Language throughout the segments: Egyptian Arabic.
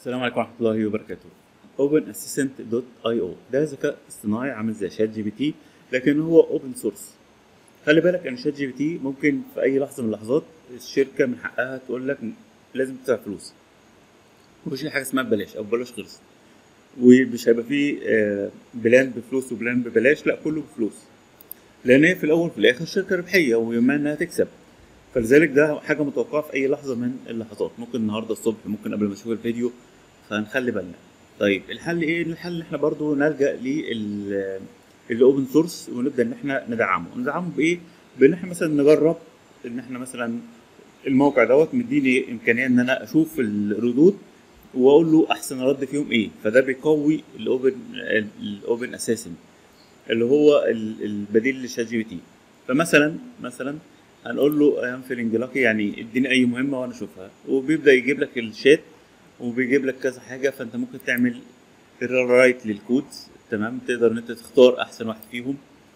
السلام عليكم ورحمه الله وبركاته اوبن اسيستنت دوت اي او ده ذكاء اصطناعي عامل زي شات جي بي تي لكن هو اوبن سورس خلي بالك ان شات جي بي تي ممكن في اي لحظه من اللحظات الشركه من حقها تقول لك لازم تدفع فلوس مفيش حاجه اسمها ببلاش او ببلاش خلص ومش هيبقى فيه آه، بلان بفلوس وبلان ببلاش لا كله بفلوس لان هي في الاول وفي الاخر شركه ربحيه ويهمها انها تكسب فلذلك ده حاجه متوقعه في اي لحظه من اللحظات ممكن النهارده الصبح ممكن قبل ما نشوف الفيديو فنخلي بالنا طيب الحل ايه الحل ان احنا برضو نلجا للاوبن سورس ونبدا ان احنا ندعمه ندعمه بايه بان احنا مثلا نجرب ان احنا مثلا الموقع دوت مديني امكانيه ان انا اشوف الردود واقول له احسن رد فيهم ايه فده بيقوي الاوبن الاوبن اساسن اللي هو ال- البديل لشات جي بي تي فمثلا مثلا هنقول له ام فيلينج لاكي يعني اديني اي مهمه وانا اشوفها وبيبدا يجيب لك الشات وبيجيب لك كذا حاجه فانت ممكن تعمل رايت للكود تمام تقدر ان انت تختار احسن واحد فيهم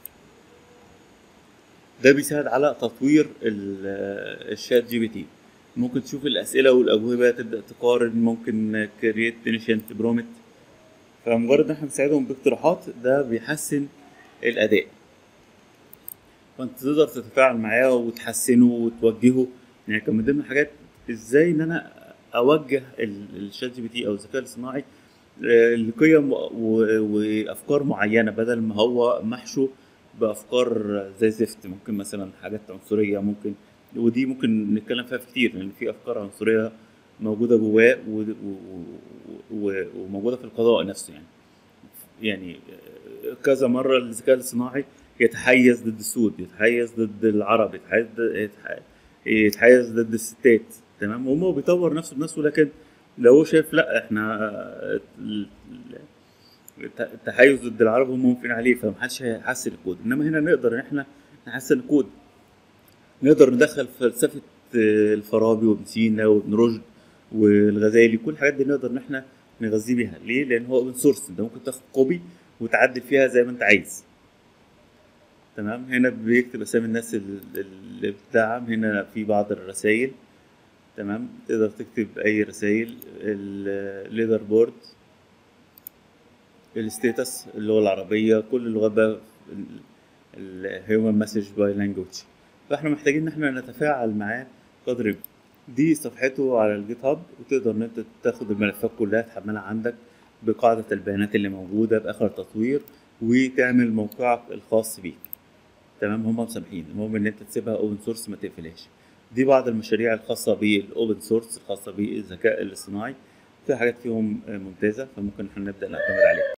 ده بيساعد على تطوير ال- الشات جي بي تي ممكن تشوف الاسئله والاجوبه تبدا تقارن ممكن كرييت انيشنت برومت فمجرد ان احنا بنساعدهم باقتراحات ده بيحسن الاداء فانت تقدر تتفاعل معاه وتحسنه وتوجهه يعني كان من ضمن الحاجات ازاي ان انا اوجه ال- الشات جي بي تي او الذكاء الاصطناعي آه، لقيم و- و- وافكار معينه بدل ما هو محشو بافكار زي زفت ممكن مثلا حاجات عنصريه ممكن ودي ممكن نتكلم فيها في كتير لان في افكار عنصريه موجوده جواه و- و- و- وموجوده في القضاء نفسه يعني يعني كذا مره الذكاء الاصطناعي يتحيز ضد السود يتحيز ضد العرب يتحيز يتح- يتحيز ضد الستات تمام وهو بيطور نفسه بنفسه لكن لو هو شايف لا احنا ال- الت- التحيز ضد العرب هم موافقين عليه فمحدش هيحسن الكود انما هنا نقدر ان احنا نحسن الكود نقدر ندخل فلسفه آه، الفارابي وابن سينا وابن رشد والغزالي كل الحاجات دي نقدر ان احنا نغذيه بيها ليه لان هو اوبن سورس انت ممكن تاخد كوبي وتعدل فيها زي ما انت عايز تمام هنا بيكتب اسامي الناس ال- اللي بتدعم هنا في بعض الرسائل تمام تقدر تكتب اي رسائل الليدر بورد الستيتس اللغه العربيه كل اللغات بقى الهيومن مسج باي لانجوج فاحنا محتاجين ان احنا نتفاعل معاه قدر الإمكان. دي صفحته على الجيت هاب وتقدر ان انت تاخد الملفات كلها تحملها عندك بقاعدة البيانات اللي موجودة بآخر تطوير وتعمل موقعك الخاص بيك تمام هم مسامحين المهم ان انت تسيبها اوبن سورس ما تقفلهاش دي بعض المشاريع الخاصة بالاوبن سورس الخاصة بالذكاء الاصطناعي في حاجات فيهم ممتازة فممكن احنا نبدأ نعتمد عليها